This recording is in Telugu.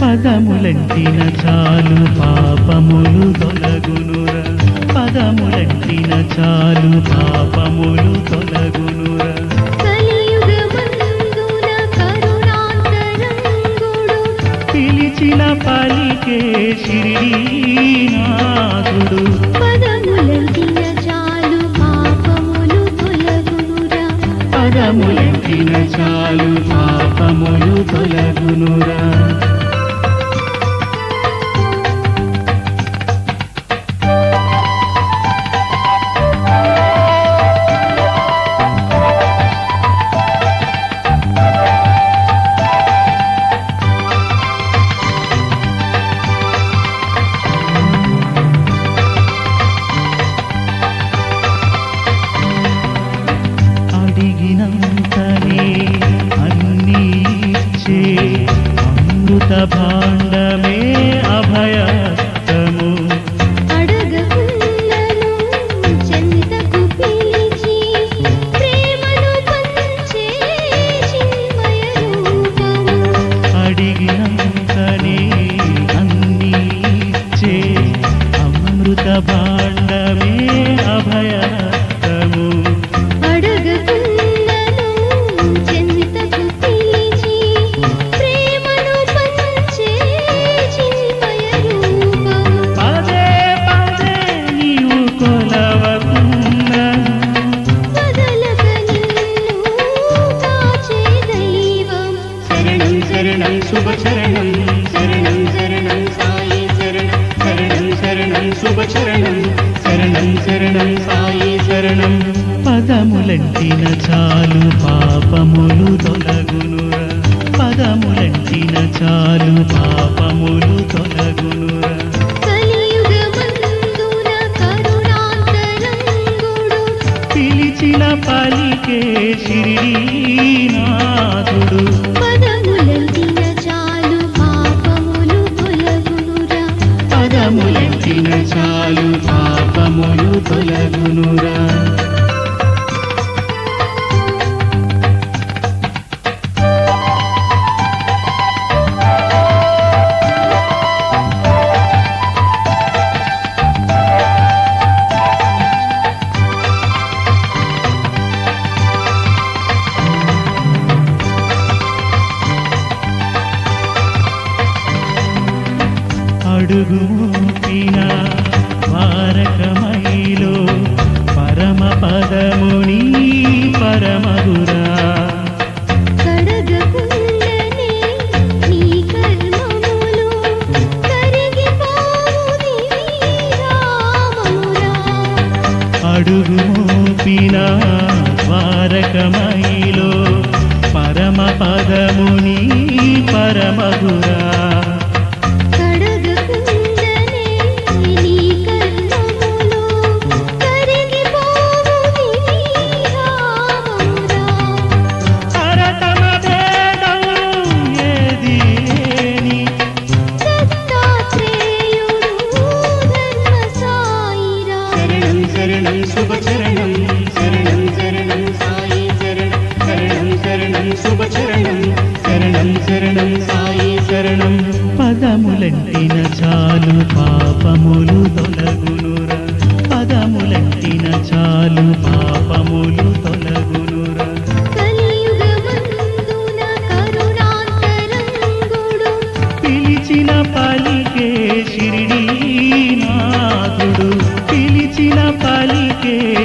పదములంటిన చాలు పాపములు తొలగునురా పదములంటిన చాలు పాపములు తొలగునురా కలియుగమందున కరుణాంతరంగుడు పిలిచిన పలికే శ్రీనాథుడు పదములంటిన చాలు పాపములు తొలగునురా పదములంటిన చాలు పాపములు తొలగునురా అడిగినంతనే అన్నీ ఇచ్చే అమృత భాండమే అభయస్తము అడగకున్నను చెంతకు పిలిచి ప్రేమను పంచే చిన్మయ రూపము అడిగినంతనే అన్నీ ఇచ్చే అమృత భాండమే అభయస్తము అడగకున్నను చెంతకు పిలిచి ప్రేమను పంచే చిన్మయ రూపము పదే పదే నీవు కొలవకుండా వదలక నిన్ను కాచే దైవం శరణం శరణం శుభ శరణం శరణం శరణం సాయి శరణం శరణం శరణం శుభ శరణం శరణం శరణం సాయి శరణం పదములంటిన చాలు పాపములు తొలగునురా పదములంటిన చాలు పాపములు తొలగునురా కలియుగమందున కరుణాంతరంగుడు పిలిచిన పలికే శ్రీనాథుడు పదములంటిన చాలు పాపములు తొలగునురా పదములంటిన చాలు పాపములు తొలగునురా అడుగు మోపిన వారకమైలో పరమ పదముని పరమగురా కడగకుండనే నీ కర్మములు కరిగిపోవు రామమురా అడుగు మోపిన వారకమైలో పరమ పదముని పరమగురా కడగకుండనే నీ కర్మములు కరిగిపోవు రామమురా అరతమ భేదం ఏది లేని దత్తాత్రేయుడు ధర్మ సాయిరా శరణం శరణం శుభ శరణం శరణం శరణం సాయి శరణం శరణం శరణం శుభ శరణం శరణం శరణం సాయి శరణం పదములంటిన చాలు పాపములు తొలగునురా పదములంటిన చాలు పాపములు తొలగునురా కలియుగమందున కరుణాంతరంగుడు పిలిచిన పలికే షిరిడీనాథుడు పిలిచిన పలికే